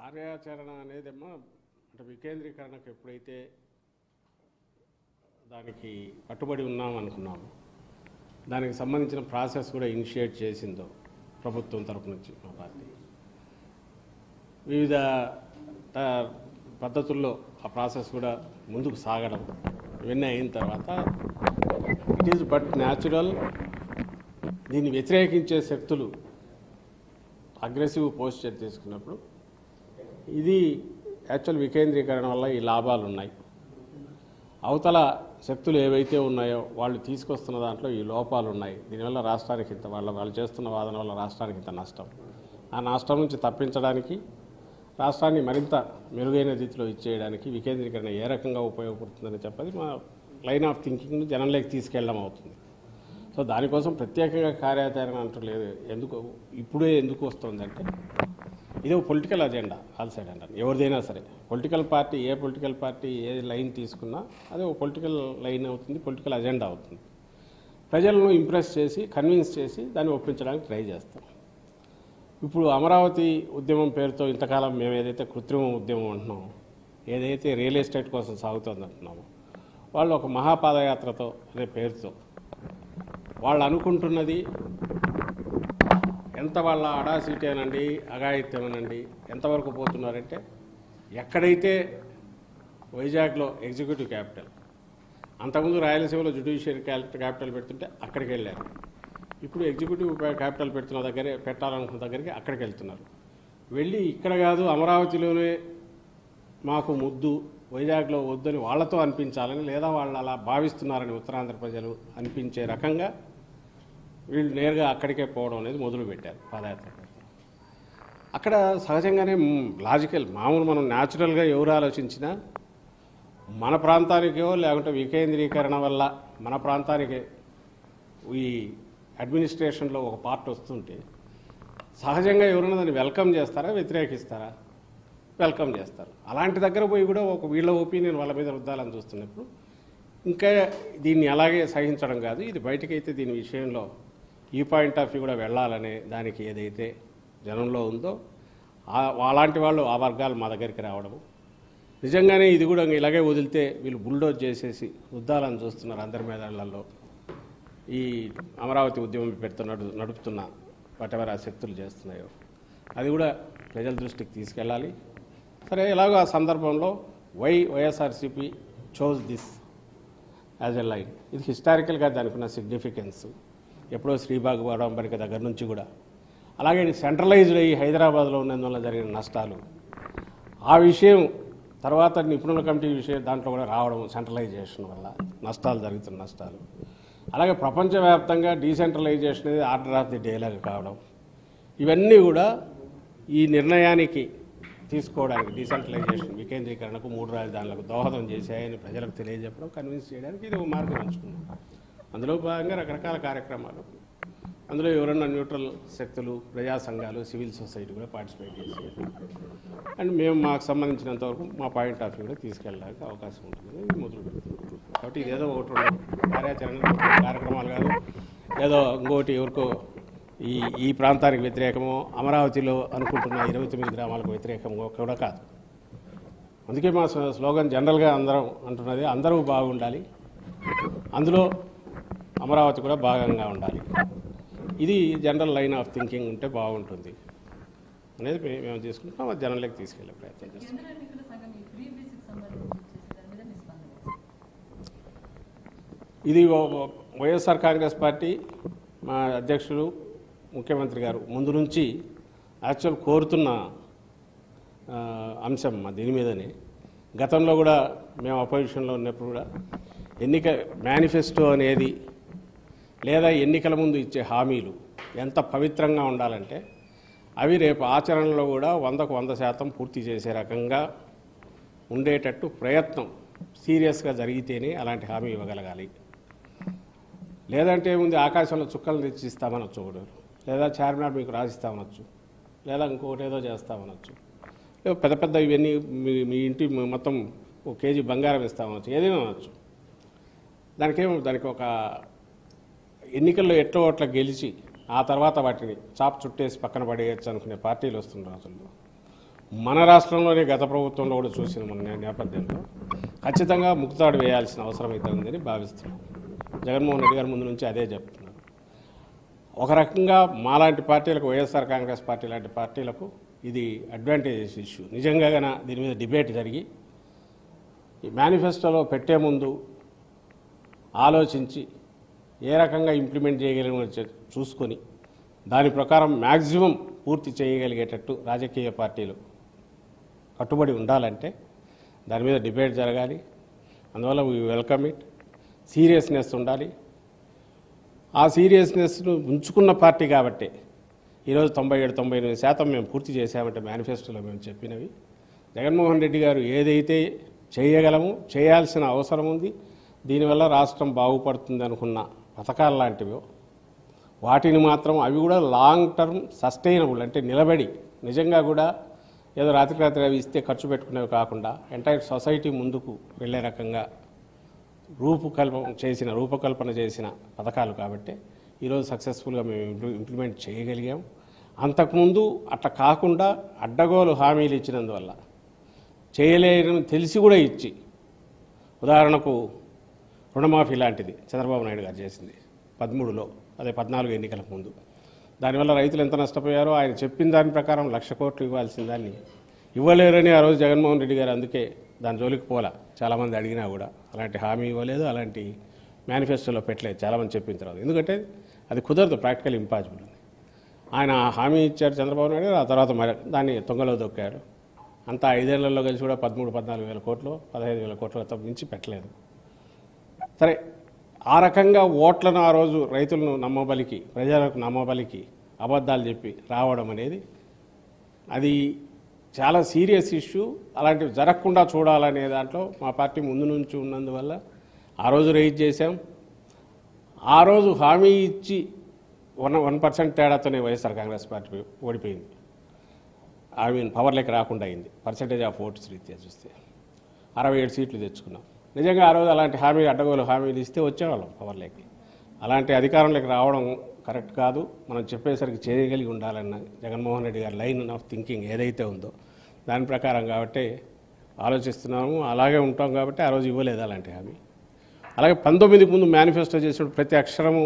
కార్యాచరణ అనేదేమో అంటే వికేంద్రీకరణకు ఎప్పుడైతే దానికి కట్టుబడి ఉన్నాం అనుకున్నాము దానికి సంబంధించిన ప్రాసెస్ కూడా ఇనిషియేట్ చేసిందో ప్రభుత్వం తరపు నుంచి మా పార్టీ వివిధ ఆ, పద్ధతుల్లో ఆ ప్రాసెస్ కూడా ముందుకు సాగడం ఇవన్నీ అయిన తర్వాత ఇట్ ఈజ్ బట్ న్యాచురల్ దీన్ని వ్యతిరేకించే శక్తులు అగ్రెసివ్ పోస్చర్ తీసుకున్నప్పుడు ఇది యాక్చువల్ వికేంద్రీకరణ వల్ల ఈ లాభాలు ఉన్నాయి అవతల శక్తులు ఏవైతే ఉన్నాయో వాళ్ళు తీసుకొస్తున్న దాంట్లో ఈ లోపాలు ఉన్నాయి దీనివల్ల రాష్ట్రానికి ఇంత వాళ్ళ వాళ్ళు చేస్తున్న వాదన వల్ల రాష్ట్రానికి ఇంత నష్టం ఆ నష్టం నుంచి తప్పించడానికి రాష్ట్రాన్ని మరింత మెరుగైన రీతిలో ఇచ్చేయడానికి వికేంద్రీకరణ ఏ రకంగా ఉపయోగపడుతుందని చెప్పది మా లైన్ ఆఫ్ థింకింగ్ను జనంలోకి తీసుకెళ్ళడం అవుతుంది సో దానికోసం ప్రత్యేకంగా కార్యాచరణ అంటూ లేదు ఎందుకు ఇప్పుడే ఎందుకు వస్తుందంటే ఇది ఒక పొలిటికల్ అజెండా ఆల్ సైడ్ అంటారు ఎవరిదైనా సరే పొలిటికల్ పార్టీ ఏ పొలిటికల్ పార్టీ ఏ లైన్ తీసుకున్నా అది ఒక పొలిటికల్ లైన్ అవుతుంది పొలిటికల్ అజెండా అవుతుంది ప్రజలను ఇంప్రెస్ చేసి కన్విన్స్ చేసి దాన్ని ఒప్పించడానికి ట్రై చేస్తాం ఇప్పుడు అమరావతి ఉద్యమం పేరుతో ఇంతకాలం మేము ఏదైతే కృత్రిమ ఉద్యమం అంటున్నామో ఏదైతే రియల్ ఎస్టేట్ కోసం సాగుతోంది అంటున్నామో వాళ్ళు ఒక మహాపాదయాత్రతో అనే పేరుతో వాళ్ళు అనుకుంటున్నది ఎంత వాళ్ళ అడాసిటీ అనండి అఘాయిత్యం అనండి ఎంతవరకు పోతున్నారంటే ఎక్కడైతే వైజాగ్లో ఎగ్జిక్యూటివ్ క్యాపిటల్ అంతకుముందు రాయలసీమలో జ్యుడిషియరీ క్యాపిటల్ పెడుతుంటే అక్కడికి వెళ్ళారు ఇప్పుడు ఎగ్జిక్యూటివ్ క్యాపిటల్ పెడుతున్న దగ్గరే పెట్టాలనుకున్న దగ్గరికి అక్కడికి వెళ్తున్నారు వెళ్ళి ఇక్కడ కాదు అమరావతిలోనే మాకు ముద్దు వైజాగ్లో వద్దని వాళ్ళతో అనిపించాలని లేదా వాళ్ళు అలా భావిస్తున్నారని ఉత్తరాంధ్ర ప్రజలు అనిపించే రకంగా వీళ్ళు నేరుగా అక్కడికే పోవడం అనేది మొదలుపెట్టారు పాదయాత్ర అక్కడ సహజంగానే లాజికల్ మామూలు మనం న్యాచురల్గా ఎవరు ఆలోచించినా మన ప్రాంతానికో లేకుంటే వికేంద్రీకరణ వల్ల మన ప్రాంతానికి ఈ అడ్మినిస్ట్రేషన్లో ఒక పార్ట్ వస్తుంటే సహజంగా ఎవరైనా దాన్ని వెల్కమ్ చేస్తారా వ్యతిరేకిస్తారా వెల్కమ్ చేస్తారు అలాంటి దగ్గర పోయి కూడా ఒక వీళ్ళ ఒపీనియన్ వాళ్ళ మీద రుద్దాలని చూస్తున్నప్పుడు ఇంకా దీన్ని అలాగే సహించడం కాదు ఇది బయటకైతే దీని విషయంలో ఈ పాయింట్ ఆఫ్ వ్యూ కూడా వెళ్ళాలనే దానికి ఏదైతే జనంలో ఉందో ఆ- అలాంటి వాళ్ళు ఆ వర్గాలు మా దగ్గరికి రావడము నిజంగానే ఇది కూడా ఇలాగే వదిలితే వీళ్ళు బుల్డోజ్ చేసేసి రుద్దాలని చూస్తున్నారు అందరి మీదళ్లలో ఈ అమరావతి ఉద్యమం పెడుతున్నట్టు నడుపుతున్న వాటెవర్ ఆ శక్తులు చేస్తున్నాయో అది కూడా ప్రజల దృష్టికి తీసుకెళ్ళాలి సరే ఎలాగో ఆ సందర్భంలో Y YSRCP chose this as a line ఇది హిస్టారికల్గా దానికి ఉన్న సిగ్నిఫికెన్స్ ఎప్పుడో శ్రీబాగ్ అంబరిక దగ్గర నుంచి కూడా అలాగే ఇది సెంట్రలైజ్డ్ అయ్యి హైదరాబాద్లో ఉన్నందువల్ల జరిగిన నష్టాలు ఆ విషయం తర్వాత నిపుణుల కమిటీ విషయం దాంట్లో కూడా రావడం సెంట్రలైజేషన్ వల్ల నష్టాలు జరుగుతున్న నష్టాలు అలాగే ప్రపంచవ్యాప్తంగా డీసెంట్రలైజేషన్ అనేది ఆర్డర్ ఆఫ్ ది డేలాగా కావడం ఇవన్నీ కూడా ఈ నిర్ణయానికి తీసుకోవడానికి డీసెంట్రలైజేషన్ వికేంద్రీకరణకు మూడు రాజధానులకు దోహదం చేశాయని ప్రజలకు తెలియజెప్పడం కన్విన్స్ చేయడానికి ఇది ఒక మార్గం ఎంచుకున్నాం అందులో భాగంగా రకరకాల కార్యక్రమాలు అందులో ఎవరన్నా న్యూట్రల్ శక్తులు ప్రజా సంఘాలు సివిల్ సొసైటీ కూడా పార్టిసిపేట్ చేసేది అండ్ మేము మాకు సంబంధించినంత వరకు మా పాయింట్ ఆఫ్ వ్యూ కూడా తీసుకెళ్ళడానికి అవకాశం ఉంటుంది ఇది మొదలు పెడుతున్నాం కాబట్టి ఇదేదో ఒకటి రెండు కార్యాచరణ కార్యక్రమాలు కాదు ఏదో ఇంకోటి ఎవరికో ఈ ఈ ప్రాంతానికి వ్యతిరేకమో అమరావతిలో అనుకుంటున్న ఇరవై తొమ్మిది గ్రామాలకు వ్యతిరేకమో కూడా కాదు అందుకే మా స్లో- స్లోగన్ జనరల్గా అందరం అంటున్నది అందరూ బాగుండాలి అందులో అమరావతి కూడా భాగంగా ఉండాలి ఇది జనరల్ లైన్ ఆఫ్ థింకింగ్ ఉంటే బాగుంటుంది అనేది మే- మేము తీసుకుంటాం అది జనంలోకి తీసుకెళ్ళే ప్రయత్నం చేస్తాం కేంద్ర ఎన్నికల సంఘం ఈ ఫ్రీ బీసీకి సంబంధించి చేసే దాని మీద మీ స్పందన ఇది ఓ- ఓ- వైఎస్ఆర్ కాంగ్రెస్ పార్టీ మా అధ్యక్షుడు ముఖ్యమంత్రి గారు ముందు నుంచి యాక్చువల్ కోరుతున్న ఆ, అంశం మా దీని మీదనే గతంలో కూడా మేము అపోజిషన్లో ఉన్నప్పుడు కూడా ఎన్నిక మేనిఫెస్టో అనేది లేదా ఎన్నికల ముందు ఇచ్చే హామీలు ఎంత పవిత్రంగా ఉండాలంటే అవి రేపు ఆచరణలో కూడా వందకు వంద శాతం పూర్తి చేసే రకంగా ఉండేటట్టు ప్రయత్నం సీరియస్గా జరిగితేనే అలాంటి హామీ ఇవ్వగలగాలి లేదంటే ఏముంది ఆకాశంలో చుక్కలు తెచ్చిస్తామనొచ్చు ఒకడు లేదా చార్మినార్ మీకు రాసిస్తామనొచ్చు లేదా ఇంకొకటి ఏదో చేస్తామనొచ్చు లేదా పెద్ద పెద్ద ఇవన్నీ మీ మీ ఇంటి మొత్తం ఒక కేజీ బంగారం ఇస్తామనొచ్చు ఏదైనా అనొచ్చు దానికేమో దానికి ఒక ఎన్నికల్లో ఎట్లా ఓట్ల గెలిచి ఆ తర్వాత వాటిని చాప్ చుట్టేసి పక్కన పడేయచ్చు అనుకునే పార్టీలు వస్తున్న రోజుల్లో మన రాష్ట్రంలోనే గత ప్రభుత్వంలో కూడా చూసిన మన నేపథ్యంలో ఖచ్చితంగా ముక్తాడు వేయాల్సిన అవసరం అయితే ఉందని భావిస్తున్నాం జగన్మోహన్ రెడ్డి గారి ముందు నుంచి అదే చెప్తున్నారు ఒక రకంగా మాలాంటి పార్టీలకు వైఎస్ఆర్ కాంగ్రెస్ పార్టీ లాంటి పార్టీలకు ఇది అడ్వాంటేజెస్ ఇష్యూ నిజంగా గన దీని మీద డిబేట్ జరిగి ఈ మేనిఫెస్టోలో పెట్టే ముందు ఆలోచించి ఏ రకంగా ఇంప్లిమెంట్ చేయగలిగిన చే- చూసుకొని దాని ప్రకారం మ్యాక్సిమం పూర్తి చేయగలిగేటట్టు రాజకీయ పార్టీలు కట్టుబడి ఉండాలంటే దాని మీద డిబేట్ జరగాలి అందువల్ల వీ వెల్కమ్ ఇట్ సీరియస్నెస్ ఉండాలి ఆ సీరియస్నెస్ను ఉంచుకున్న పార్టీ కాబట్టి ఈరోజు తొంభై ఏడు తొంభై ఎనిమిది శాతం మేము పూర్తి చేశామంటే మేనిఫెస్టోలో మేము చెప్పినవి జగన్మోహన్ రెడ్డి గారు ఏదైతే చేయగలము చేయాల్సిన అవసరం ఉంది దీనివల్ల రాష్ట్రం బాగుపడుతుంది అనుకున్న పథకాలు లాంటివో వాటిని మాత్రం అవి కూడా లాంగ్ టర్మ్ సస్టైనబుల్ అంటే నిలబడి నిజంగా కూడా ఏదో రాత్రి రాత్రి అవి ఇస్తే ఖర్చు పెట్టుకునేవి కాకుండా ఎంటైర్ సొసైటీ ముందుకు వెళ్ళే రకంగా రూపకల్పన చేసిన రూపకల్పన చేసిన పథకాలు కాబట్టి ఈరోజు సక్సెస్ఫుల్గా మేము ఇంప్లి- ఇంప్లిమెంట్ చేయగలిగాం అంతకుముందు అట్లా కాకుండా అడ్డగోలు హామీలు ఇచ్చినందువల్ల చేయలేని తెలిసి కూడా ఇచ్చి ఉదాహరణకు రుణమాఫీ లాంటిది చంద్రబాబు నాయుడు గారు చేసింది పదమూడులో అదే పద్నాలుగు ఎన్నికలకు ముందు దానివల్ల రైతులు ఎంత నష్టపోయారో ఆయన చెప్పిన దాని ప్రకారం లక్ష కోట్లు ఇవ్వాల్సిన దాన్ని ఇవ్వలేరని ఆ రోజు జగన్మోహన్ రెడ్డి గారు అందుకే దాని జోలికి పోలా చాలామంది అడిగినా కూడా అలాంటి హామీ ఇవ్వలేదు అలాంటి మేనిఫెస్టోలో పెట్టలేదు చాలామంది చెప్పిన తర్వాత ఎందుకంటే అది కుదరదు ప్రాక్టికల్ ఇంపాసిబుల్ అని ఆయన హామీ ఇచ్చారు చంద్రబాబు నాయుడు గారు ఆ తర్వాత మరి దాన్ని తొంగలో దొక్కారు అంతా ఐదేళ్లలో కలిసి కూడా పదమూడు పద్నాలుగు వేల కోట్లు పదహైదు వేల కోట్ల తప్ప మించి పెట్టలేదు సరే ఆ రకంగా ఓట్లను ఆ రోజు రైతులను నమ్మబలికి ప్రజలకు నమ్మబలికి అబద్ధాలు చెప్పి రావడం అనేది అది చాలా సీరియస్ ఇష్యూ అలాంటివి జరగకుండా చూడాలనే దాంట్లో మా పార్టీ ముందు నుంచి ఉన్నందువల్ల ఆ రోజు రైజ్ చేశాం ఆ రోజు హామీ ఇచ్చి వన్ వన్ పర్సెంట్ తేడాతోనే వైఎస్ఆర్ కాంగ్రెస్ పార్టీ ఓడిపోయింది ఐ మీన్ పవర్లోకి రాకుండా అయింది పర్సెంటేజ్ ఆఫ్ ఓట్స్ రీత్యా చూస్తే అరవై ఏడు సీట్లు తెచ్చుకున్నాం నిజంగా ఆ రోజు అలాంటి హామీ అడ్డగోలు హామీలు ఇస్తే వచ్చేవాళ్ళం పవర్లోకి అలాంటి అధికారంలోకి రావడం కరెక్ట్ కాదు మనం చెప్పేసరికి చేయగలిగి ఉండాలన్న జగన్మోహన్ రెడ్డి గారి లైన్ ఆఫ్ థింకింగ్ ఏదైతే ఉందో దాని ప్రకారం కాబట్టి ఆలోచిస్తున్నాము అలాగే ఉంటాం కాబట్టి ఆ రోజు ఇవ్వలేదు అలాంటి హామీ అలాగే పంతొమ్మిదికి ముందు మేనిఫెస్టో చేసినప్పుడు ప్రతి అక్షరము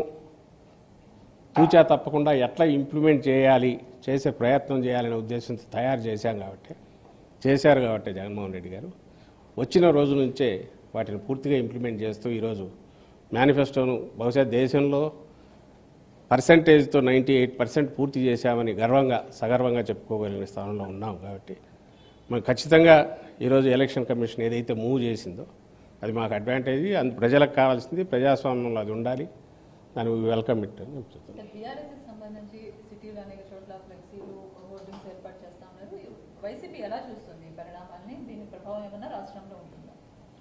తూచా తప్పకుండా ఎట్లా ఇంప్లిమెంట్ చేయాలి చేసే ప్రయత్నం చేయాలనే ఉద్దేశంతో తయారు చేశాం కాబట్టి చేశారు కాబట్టి జగన్మోహన్ రెడ్డి గారు వచ్చిన రోజు నుంచే వాటిని పూర్తిగా ఇంప్లిమెంట్ చేస్తూ ఈరోజు మేనిఫెస్టోను బహుశా దేశంలో పర్సంటేజ్తో నైంటీ ఎయిట్ పర్సెంట్ పూర్తి చేశామని గర్వంగా సగర్వంగా చెప్పుకోగలిగిన స్థానంలో ఉన్నాం కాబట్టి మనం ఖచ్చితంగా ఈరోజు ఎలక్షన్ కమిషన్ ఏదైతే మూవ్ చేసిందో అది మాకు అడ్వాంటేజ్ అందు ప్రజలకు కావాల్సింది ప్రజాస్వామ్యంలో అది ఉండాలి దాన్ని వెల్కమ్ ఇట్ అని చెప్తున్నాను అంటే బీఆర్ఎస్కి సంబంధించి సిటీలో అనేక చోట్ల ఫ్లెక్సీలు హోర్డింగ్స్ ఏర్పాటు చేస్తా ఉన్నారు వైసీపీ ఎలా చూస్తుంది ఈ పరిణామాన్ని దీని ప్రభావం ఏమన్నా రాష్ట్రంలో ఉంటుందా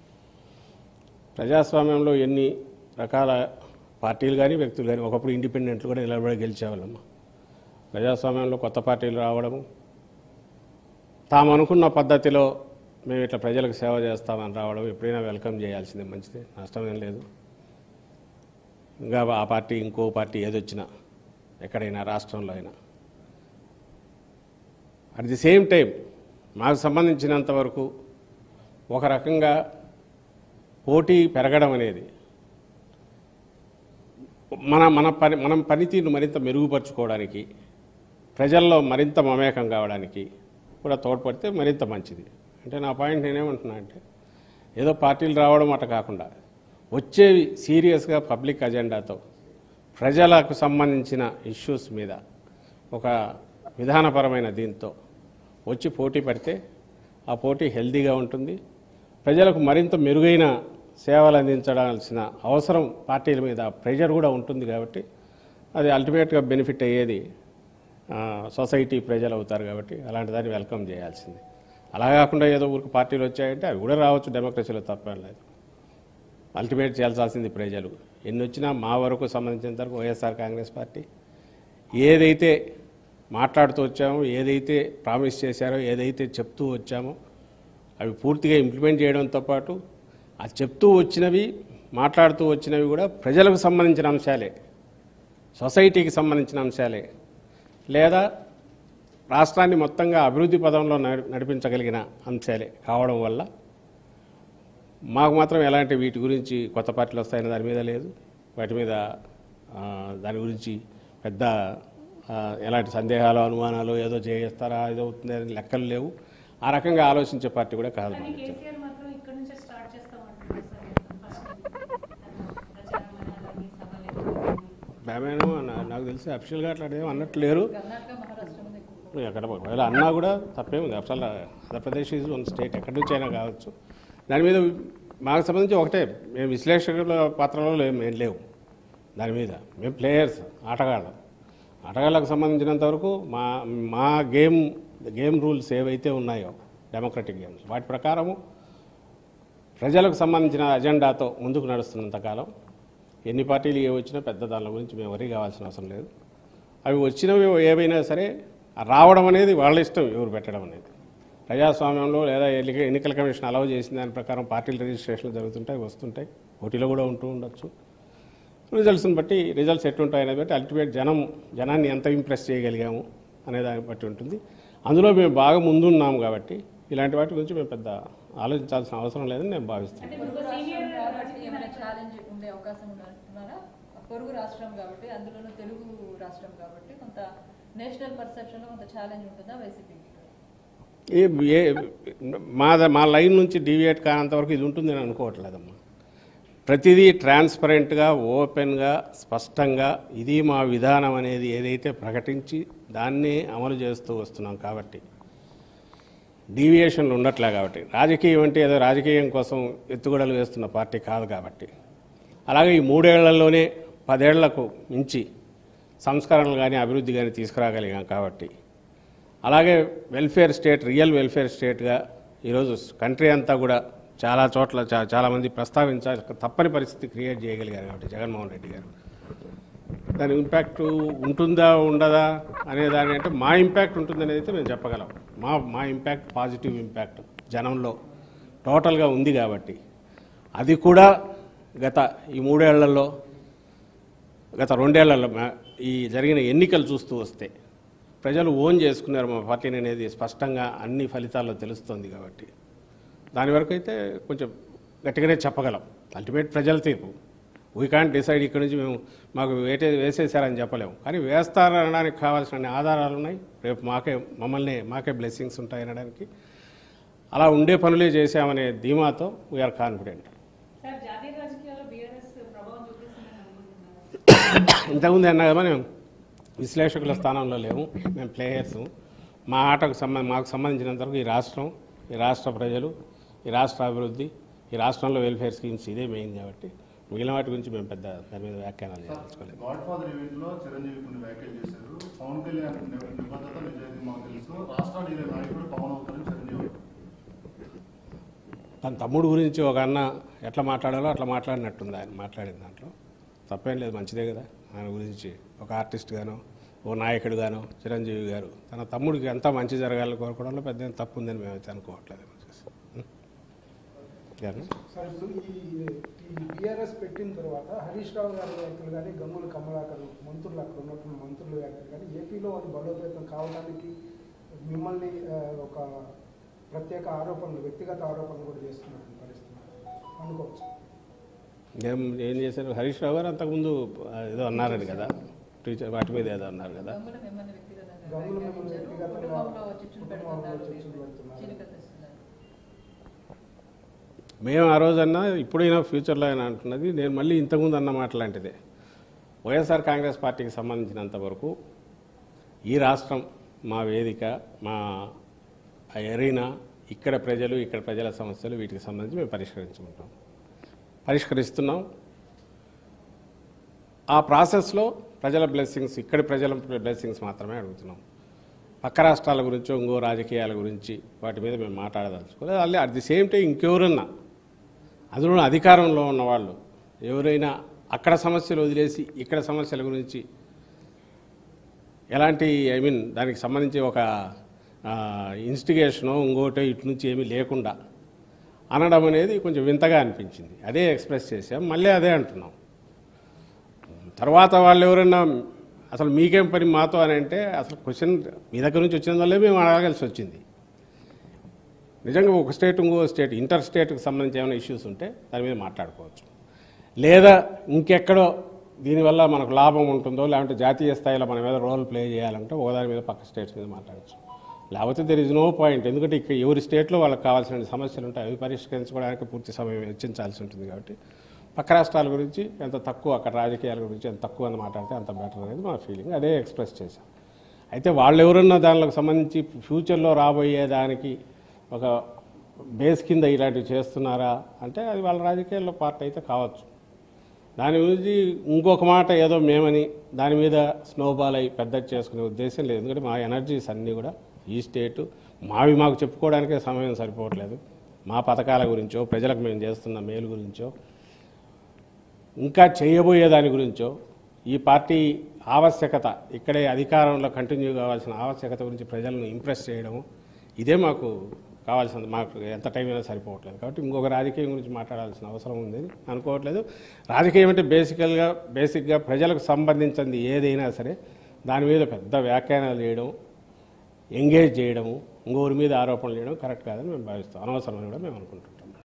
ప్రజాస్వామ్యంలో ఎన్ని రకాల పార్టీలు కానీ వ్యక్తులు కానీ ఒకప్పుడు ఇండిపెండెంట్లు కూడా నిలబడి గెలిచేవాళ్ళమ్మ ప్రజాస్వామ్యంలో కొత్త పార్టీలు రావడము తాము అనుకున్న పద్ధతిలో మేము ఇట్లా ప్రజలకు సేవ చేస్తామని రావడం ఎప్పుడైనా వెల్కమ్ చేయాల్సిందే మంచిదే నష్టం ఏం లేదు ఇంకా ఆ పార్టీ ఇంకో పార్టీ ఏదొచ్చినా ఎక్కడైనా రాష్ట్రంలో అయినా అట్ ది సేమ్ టైం మాకు సంబంధించినంత వరకు ఒక రకంగా పోటీ పెరగడం అనేది మన మన పని మనం పనితీరును మరింత మెరుగుపరుచుకోవడానికి ప్రజల్లో మరింత మమేకం కావడానికి కూడా తోడ్పడితే మరింత మంచిది అంటే నా పాయింట్ నేనేమంటున్నా అంటే ఏదో పార్టీలు రావడం అట కాకుండా వచ్చేవి సీరియస్గా పబ్లిక్ అజెండాతో ప్రజలకు సంబంధించిన ఇష్యూస్ మీద ఒక విధానపరమైన దీంతో వచ్చి పోటీ పడితే ఆ పోటీ హెల్దీగా ఉంటుంది ప్రజలకు మరింత మెరుగైన సేవలు అందించడాల్సిన అవసరం పార్టీల మీద ప్రెషర్ కూడా ఉంటుంది కాబట్టి అది అల్టిమేట్గా బెనిఫిట్ అయ్యేది ఆ, సొసైటీ ప్రజలు అవుతారు కాబట్టి అలాంటి దాన్ని వెల్కమ్ చేయాల్సింది అలా కాకుండా ఏదో ఊరికి పార్టీలు వచ్చాయంటే అవి కూడా రావచ్చు డెమోక్రసీలో తప్పేం లేదు అల్టిమేట్ చేయాల్సింది ప్రజలు ఎన్ని వచ్చినా మా వరకు సంబంధించినంత వరకు వైఎస్ఆర్ కాంగ్రెస్ పార్టీ ఏదైతే మాట్లాడుతూ వచ్చామో ఏదైతే ప్రామిస్ చేశారో ఏదైతే చెప్తూ వచ్చామో అవి పూర్తిగా ఇంప్లిమెంట్ చేయడంతో పాటు ఆ చెప్తూ వచ్చినవి మాట్లాడుతూ వచ్చినవి కూడా ప్రజలకు సంబంధించిన అంశాలే సొసైటీకి సంబంధించిన అంశాలే లేదా రాష్ట్రాన్ని మొత్తంగా అభివృద్ధి పదంలో నడి- నడిపించగలిగిన అంశాలే కావడం వల్ల మాకు మాత్రం ఎలాంటి వీటి గురించి కొత్త పార్టీలు వస్తాయనే దాని మీద లేదు వాటి మీద ఆ, దాని గురించి పెద్ద ఆ, ఎలాంటి సందేహాలు అనుమానాలు ఏదో చేస్తారా ఏదో అవుతుంది అని లెక్కలు లేవు ఆ రకంగా ఆలోచించే పార్టీ కూడా కాదు కానీ మనకి. కేసీఆర్ మాత్రం ఇక్కడ నుంచే స్టార్ట్ చేస్తామంటున్నారు సార్ ఫస్ట్ ప్రచారం అలాగే సభలు మేమేనో నా- నాకు తెలిసి అఫిషియల్గా అట్లా ఏమో అన్నట్టు లేరు కర్ణాటక మహారాష్ట్ర మీద ఎక్కువ ఎక్కడ ఒకవేళ అన్నా కూడా తప్పేముంది అసలు ఆంధ్రప్రదేశ్ ఈజ్ వన్ స్టేట్ ఎక్కడి నుంచి అయినా కావచ్చు దాని మీద మాకు సంబంధించి ఒకటే మేము విశ్లేషకుల పాత్రలో లేవు మేము లేవు దాని మీద మేము ప్లేయర్స్ ఆటగాళ్ళం ఆటగాళ్ళకు సంబంధించినంత వరకు మా మా గేమ్ గేమ్ రూల్స్ ఏవైతే ఉన్నాయో డెమోక్రటిక్ గేమ్స్ వాటి ప్రకారము ప్రజలకు సంబంధించిన అజెండాతో ముందుకు నడుస్తున్నంత కాలం ఎన్ని పార్టీలు ఏ వచ్చినా పెద్ద దాని గురించి మేము వరి కావాల్సిన అవసరం లేదు అవి వచ్చినవి ఏవైనా సరే ఆ రావడం అనేది వాళ్ళ ఇష్టం ఎవరు పెట్టడం అనేది ప్రజాస్వామ్యంలో లేదా ఎన్నిక ఎన్నికల కమిషన్ అలౌ చేసిన దాని ప్రకారం పార్టీల రిజిస్ట్రేషన్లు జరుగుతుంటాయి వస్తుంటాయి పోటీలో కూడా ఉంటూ ఉండొచ్చు రిజల్ట్స్ని బట్టి రిజల్ట్స్ ఎట్టుంటాయి అనేది బట్టి అల్టిమేట్ జనం జనాన్ని ఎంత ఇంప్రెస్ చేయగలిగాము అనే దాన్ని బట్టి ఉంటుంది అందులో మేము బాగా ముందున్నాము కాబట్టి ఇలాంటి వాటి గురించి మేము పెద్ద ఆలోచించాల్సిన అవసరం లేదని నేను భావిస్తున్నాను అంటే పొరుగు ఒక రాష్ట్రం సీనియర్ కాబట్టి ఏమైనా ఛాలెంజ్ ఉండే అవకాశం ఉందంటున్నారా పొరుగు రాష్ట్రం కాబట్టి అందులోనూ తెలుగు రాష్ట్రం కాబట్టి కొంత నేషనల్ పర్సెప్షన్లో కొంత ఛాలెంజ్ ఉంటుందా వైసీపీకి ఏ ఏ మా మా లైన్ నుంచి డివియేట్ కానంత వరకు ఇది ఉంటుందని అనుకోవట్లేదమ్మా ప్రతిదీ ట్రాన్స్పరెంట్గా ఓపెన్గా స్పష్టంగా ఇది మా విధానం అనేది ఏదైతే ప్రకటించి దాన్నే అమలు చేస్తూ వస్తున్నాం కాబట్టి డీవియేషన్లు ఉండట్లే కాబట్టి రాజకీయం అంటే ఏదో రాజకీయం కోసం ఎత్తుగడలు వేస్తున్న పార్టీ కాదు కాబట్టి అలాగే ఈ మూడేళ్లలోనే పదేళ్లకు మించి సంస్కరణలు కానీ అభివృద్ధి కానీ తీసుకురాగలిగాం కాబట్టి అలాగే వెల్ఫేర్ స్టేట్ రియల్ వెల్ఫేర్ స్టేట్గా ఈరోజు కంట్రీ అంతా కూడా చాలా చోట్ల చా- చాలామంది ప్రస్తావించాల్సిన తప్పని పరిస్థితి క్రియేట్ చేయగలిగారు కాబట్టి జగన్మోహన్ రెడ్డి గారు దాని ఇంపాక్ట్ ఉంటుందా ఉండదా అనే దాని అంటే మా ఇంపాక్ట్ ఉంటుందనేది అయితే మేము చెప్పగలం మా మా ఇంపాక్ట్ పాజిటివ్ ఇంపాక్ట్ జనంలో టోటల్గా ఉంది కాబట్టి అది కూడా గత ఈ మూడేళ్లలో గత రెండేళ్లలో మా- ఈ జరిగిన ఎన్నికలు చూస్తూ వస్తే ప్రజలు ఓన్ చేసుకున్నారు మా పార్టీని అనేది స్పష్టంగా అన్ని ఫలితాల్లో తెలుస్తుంది కాబట్టి దాని వరకు అయితే కొంచెం గట్టిగానే చెప్పగలం అల్టిమేట్ ప్రజల తీర్పు వీ కాంట్ డిసైడ్ ఇక్కడ నుంచి మేము మాకు వేటే వేసేసారని చెప్పలేము కానీ వేస్తారనడానికి కావాల్సిన ఆధారాలు ఉన్నాయి రేపు మాకే మమ్మల్ని మాకే బ్లెస్సింగ్స్ ఉంటాయి అనడానికి అలా ఉండే పనులే చేశామనే ధీమాతో వీఆర్ కాన్ఫిడెంట్ సార్ జాతీయ రాజకీయాల్లో బీఆర్ఎస్ ప్రభావం చూపిస్తుందని అనుకుంటున్నారు ఇంతకుముందు అన్నా కదా మేము విశ్లేషకుల స్థానంలో లేము మేము ప్లేయర్స్ మా ఆటకు సంబంధ మాకు సంబంధించినంత వరకు ఈ రాష్ట్రం ఈ రాష్ట్ర ప్రజలు ఈ రాష్ట్ర అభివృద్ధి ఈ రాష్ట్రంలో వెల్ఫేర్ స్కీమ్స్ ఇదే మెయిన్ కాబట్టి మిగిలిన వాటి గురించి మేము పెద్ద దాని మీద వ్యాఖ్యానాలు చేయదలుచుకోలేదు గాడ్ ఫాదర్ ఈవెంట్ లో చిరంజీవి కొన్ని వ్యాఖ్యలు చేశారు పవన్ కళ్యాణ్ ని- నిబద్ధత నిజాయితీ మాకు తెలుసు రాష్ట్రాన్ని ఇదే నాయకుడు పవన్ అవుతారని చిరంజీవి తన తమ్ముడు గురించి ఒక అన్న ఎట్లా మాట్లాడాలో అట్లా మాట్లాడినట్టుంది ఆయన మాట్లాడిన దాంట్లో తప్పేం లేదు మంచిదే కదా ఆయన గురించి ఒక ఆర్టిస్ట్ గాను ఓ నాయకుడు గాను చిరంజీవి గారు తన తమ్ముడికి ఎంత మంచి జరగాలని కోరుకోవడంలో పెద్ద ఏం తప్పు ఉందని మేమైతే అనుకోవట్లేదు ఉం? గారు సార్ ఇప్పుడు ఈ ఈ బీఆర్ఎస్ పెట్టిన తర్వాత హరీష్ రావు గారి వ్యాఖ్యలు కానీ గంగుల కమలాకర్ మంత్రులు అక్కడ ఉన్నటువంటి మంత్రుల వ్యాఖ్యలు కానీ ఏపీలో అది బలోపేతం కావడానికి మిమ్మల్ని ఆ, ఒక ప్రత్యేక ఆరోపణలు వ్యక్తిగత ఆరోపణలు కూడా చేస్తున్నటువంటి పరిస్థితి అనుకోవచ్చు ఏం ఏం చేశారు హరీష్ రావు గారు అంతకుముందు ఆ, ఏదో అన్నారని కదా టీచర్ వాటి మీద ఏదో అన్నారు కదా గంగుల మిమ్మల్ని వ్యక్తిగతంగా గంగుల మిమ్మల్ని వ్యాఖ్యానించారు. వ్యక్తిగతంగా కుటుంబంలో చిచ్చులు కుటుంబంలో పెడుతున్నారు చిచ్చులు పెడుతున్నారు. చీలిక తెస్తున్నారు మేము ఆ రోజన్నా ఇప్పుడైనా ఫ్యూచర్లో అయినా అంటున్నది నేను మళ్ళీ ఇంతకుముందు అన్న మాట లాంటిదే వైఎస్ఆర్ కాంగ్రెస్ పార్టీకి సంబంధించినంత వరకు ఈ రాష్ట్రం మా వేదిక మా ఎరీనా ఇక్కడ ప్రజలు ఇక్కడ ప్రజల సమస్యలు వీటికి సంబంధించి మేము పరిష్కరించుకుంటాం పరిష్కరిస్తున్నాం ఆ ప్రాసెస్లో ప్రజల బ్లెస్సింగ్స్ ఇక్కడి ప్రజల బ్లెస్సింగ్స్ మాత్రమే అడుగుతున్నాం పక్క రాష్ట్రాల గురించో ఇంకో రాజకీయాల గురించి వాటి మీద మేము మాట్లాడదలుచుకోలేదు అల్లే అట్ ది సేమ్ టైం ఇంకెవరన్నా అందులో అధికారంలో ఉన్నవాళ్ళు ఎవరైనా అక్కడ సమస్యలు వదిలేసి ఇక్కడ సమస్యల గురించి ఎలాంటి ఐ మీన్ దానికి సంబంధించి ఒక ఇన్స్టిగేషనో ఇంకోటో ఇటు నుంచి ఏమీ లేకుండా అనడం అనేది కొంచెం వింతగా అనిపించింది అదే ఎక్స్ప్రెస్ చేసాం మళ్ళీ అదే అంటున్నాం తర్వాత వాళ్ళు ఎవరైనా అసలు మీకేం పని మాతో అని అంటే అసలు క్వశ్చన్ మీ దగ్గర నుంచి వచ్చిన వల్లే మేము అడగాల్సి వచ్చింది నిజంగా ఒక స్టేట్ ఇంకో స్టేట్ ఇంటర్ స్టేట్కి సంబంధించి ఏమైనా ఇష్యూస్ ఉంటే దాని మీద మాట్లాడుకోవచ్చు లేదా ఇంకెక్కడో దీనివల్ల మనకు లాభం ఉంటుందో లేదంటే జాతీయ స్థాయిలో మన మీద రోల్ ప్లే చేయాలంటే ఒకదాని మీద పక్క స్టేట్స్ మీద మాట్లాడచ్చు లేకపోతే దెర్ ఇస్ నో పాయింట్ ఎందుకంటే ఇక్కడ ఎవరి స్టేట్లో వాళ్ళకి కావాల్సిన సమస్యలు ఉంటాయి అవి పరిష్కరించుకోవడానికి పూర్తి సమయం వెచ్చించాల్సి ఉంటుంది కాబట్టి పక్క రాష్ట్రాల గురించి ఎంత తక్కువ అక్కడ రాజకీయాల గురించి ఎంత తక్కువ అని మాట్లాడితే అంత బెటర్ అనేది మా ఫీలింగ్ అదే ఎక్స్ప్రెస్ చేశాం అయితే వాళ్ళు ఎవరన్నా దానికి సంబంధించి ఫ్యూచర్లో రాబోయే దానికి ఒక బేస్ కింద ఇలాంటివి చేస్తున్నారా అంటే అది వాళ్ళ రాజకీయాల్లో పార్ట్ అయితే కావచ్చు దాని గురించి ఇంకొక మాట ఏదో మేమని దాని మీద స్నోబాల్ అయి పెద్దది చేసుకునే ఉద్దేశం లేదు ఎందుకంటే మా ఎనర్జీస్ అన్నీ కూడా ఈ స్టేటు మావి మాకు చెప్పుకోవడానికే సమయం సరిపోవట్లేదు మా పథకాల గురించో ప్రజలకు మేము చేస్తున్న మేలు గురించో ఇంకా చేయబోయే దాని గురించో ఈ పార్టీ ఆవశ్యకత ఇక్కడే అధికారంలో కంటిన్యూ కావాల్సిన ఆవశ్యకత గురించి ప్రజలను ఇంప్రెస్ చేయడం ఇదే మాకు కావాల్సింది మాకు ఎంత టైం అయినా సరిపోవట్లేదు కాబట్టి ఇంకొక రాజకీయం గురించి మాట్లాడాల్సిన అవసరం ఉంది అని అనుకోవట్లేదు రాజకీయం అంటే బేసికల్గా బేసిక్గా ప్రజలకు సంబంధించింది ఏదైనా సరే దాని మీద పెద్ద వ్యాఖ్యానాలు చేయడం ఎంగేజ్ చేయడము ఇంకొకరి మీద ఆరోపణలు చేయడం కరెక్ట్ కాదని మేము భావిస్తాం అనవసరమని కూడా మేము అనుకుంటున్నాం